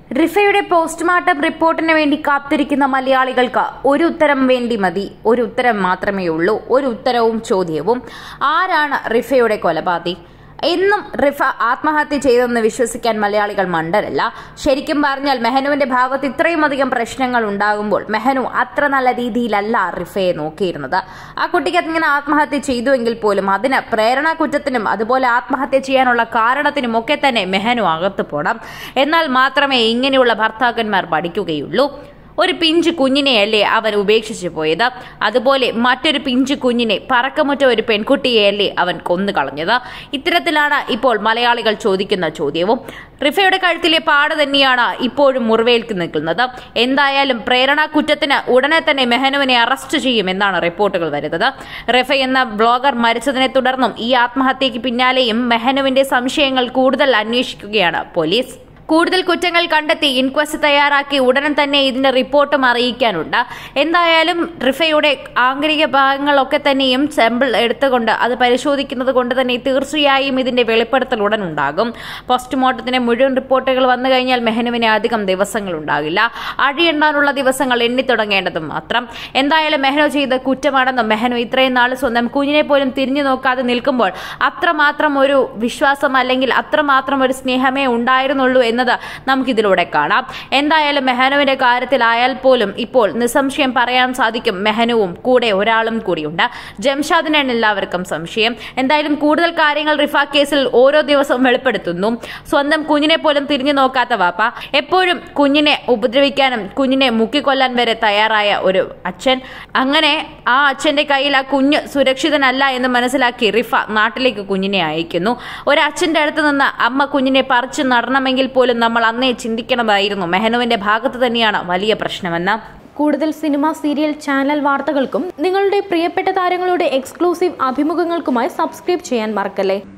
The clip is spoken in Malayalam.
റിഫയുടെ പോസ്റ്റ്മോർട്ടം റിപ്പോർട്ടിന് വേണ്ടി കാത്തിരിക്കുന്ന മലയാളികൾക്ക് ഒരു ഉത്തരം വേണ്ടി മതി ഒരു ഉത്തരം മാത്രമേ ഉള്ളൂ ഒരു ഉത്തരവും ചോദ്യവും ആരാണ് റിഫയുടെ കൊലപാതകി എന്നും റിഫ ആത്മഹത്യ ചെയ്തെന്ന് വിശ്വസിക്കാൻ മലയാളികൾ മണ്ടരല്ല ശരിക്കും പറഞ്ഞാൽ മെഹനുവിന്റെ ഭാഗത്ത് ഇത്രയും അധികം പ്രശ്നങ്ങൾ ഉണ്ടാകുമ്പോൾ മെഹനു അത്ര നല്ല രീതിയിലല്ല റിഫയെ നോക്കിയിരുന്നത് ആ കുട്ടിക്ക് ഇങ്ങനെ ആത്മഹത്യ ചെയ്തുവെങ്കിൽ പോലും അതിന് പ്രേരണാ കുറ്റത്തിനും അതുപോലെ ആത്മഹത്യ ചെയ്യാനുള്ള കാരണത്തിനും ഒക്കെ തന്നെ മെഹനു അകത്ത് പോണം എന്നാൽ മാത്രമേ ഇങ്ങനെയുള്ള ഭർത്താക്കന്മാർ പഠിക്കുകയുള്ളൂ ഒരു പിഞ്ച് കുഞ്ഞിനെയല്ലേ അവൻ ഉപേക്ഷിച്ചു പോയത് അതുപോലെ മറ്റൊരു പിഞ്ച് കുഞ്ഞിനെ പറക്കമുറ്റ ഒരു പെൺകുട്ടിയെയല്ലേ അവൻ കൊന്നു കളഞ്ഞത് ഇത്തരത്തിലാണ് ഇപ്പോൾ മലയാളികൾ ചോദിക്കുന്ന ചോദ്യവും റിഫയുടെ കഴുത്തിലെ പാട് തന്നെയാണ് ഇപ്പോഴും മുറിവേൽക്ക് നിൽക്കുന്നത് എന്തായാലും പ്രേരണ കുറ്റത്തിന് ഉടനെ തന്നെ മെഹനുവിനെ അറസ്റ്റ് ചെയ്യുമെന്നാണ് റിപ്പോർട്ടുകൾ വരുന്നത് റിഫ എന്ന ബ്ലോഗർ മരിച്ചതിനെ തുടർന്നും ഈ ആത്മഹത്യയ്ക്ക് പിന്നാലെയും മെഹനുവിന്റെ സംശയങ്ങൾ കൂടുതൽ അന്വേഷിക്കുകയാണ് പോലീസ് കൂടുതൽ കുറ്റങ്ങൾ കണ്ടെത്തി ഇൻക്വസ്റ്റ് തയ്യാറാക്കി ഉടനെ തന്നെ ഇതിന്റെ റിപ്പോർട്ടും അറിയിക്കാനുണ്ട് എന്തായാലും റിഫയുടെ ആന്തരിക ഭാഗങ്ങളൊക്കെ തന്നെയും സാമ്പിൾ എടുത്തുകൊണ്ട് അത് പരിശോധിക്കുന്നത് കൊണ്ട് തന്നെ തീർച്ചയായും ഇതിന്റെ വെളിപ്പെടുത്തൽ ഉടൻ ഉണ്ടാകും പോസ്റ്റ്മോർട്ടത്തിന് മുഴുവൻ റിപ്പോർട്ടുകൾ വന്നു കഴിഞ്ഞാൽ മെഹനുവിന് അധികം ദിവസങ്ങൾ ഉണ്ടാകില്ല അഴിയെണ്ണാനുള്ള ദിവസങ്ങൾ എണ്ണിത്തുടങ്ങേണ്ടതും മാത്രം എന്തായാലും മെഹനു ചെയ്ത കുറ്റമാണെന്നും മെഹനു ഇത്രയും നാൾ സ്വന്തം കുഞ്ഞിനെ പോലും തിരിഞ്ഞു നോക്കാതെ നിൽക്കുമ്പോൾ അത്രമാത്രം ഒരു വിശ്വാസം അല്ലെങ്കിൽ അത്രമാത്രം ഒരു സ്നേഹമേ ഉണ്ടായിരുന്നുള്ളൂ എന്നത് നമുക്കിതിലൂടെ കാണാം എന്തായാലും മെഹനുവിന്റെ കാര്യത്തിലായാൽ പോലും ഇപ്പോൾ നിസ്സംശയം പറയാൻ സാധിക്കും മെഹനുവും കൂടെ ഒരാളും കൂടിയുണ്ട് ജംഷാദിനാണ് എല്ലാവർക്കും സംശയം എന്തായാലും കൂടുതൽ കാര്യങ്ങൾ റിഫ കേസിൽ ഓരോ ദിവസവും വെളിപ്പെടുത്തുന്നു സ്വന്തം കുഞ്ഞിനെ പോലും തിരിഞ്ഞു നോക്കാത്ത വാപ്പ എപ്പോഴും കുഞ്ഞിനെ ഉപദ്രവിക്കാനും കുഞ്ഞിനെ മുക്കിക്കൊല്ലാൻ വരെ തയ്യാറായ ഒരു അച്ഛൻ അങ്ങനെ ആ അച്ഛന്റെ കയ്യിൽ ആ കുഞ്ഞ് സുരക്ഷിതനല്ല എന്ന് മനസ്സിലാക്കി റിഫ നാട്ടിലേക്ക് കുഞ്ഞിനെ അയക്കുന്നു ഒരു അച്ഛന്റെ അടുത്ത് നിന്ന് അമ്മ കുഞ്ഞിനെ പറിച്ചു നടണമെങ്കിൽ പോലും നമ്മൾ അന്നേ ചിന്തിക്കണമായിരുന്നു മെഹനുവിന്റെ ഭാഗത്ത് തന്നെയാണ് വലിയ പ്രശ്നമെന്ന് കൂടുതൽ സിനിമ സീരിയൽ ചാനൽ വാർത്തകൾക്കും നിങ്ങളുടെ പ്രിയപ്പെട്ട താരങ്ങളുടെ എക്സ്ക്ലൂസീവ് അഭിമുഖങ്ങൾക്കുമായി സബ്സ്ക്രൈബ് ചെയ്യാൻ മറക്കല്ലേ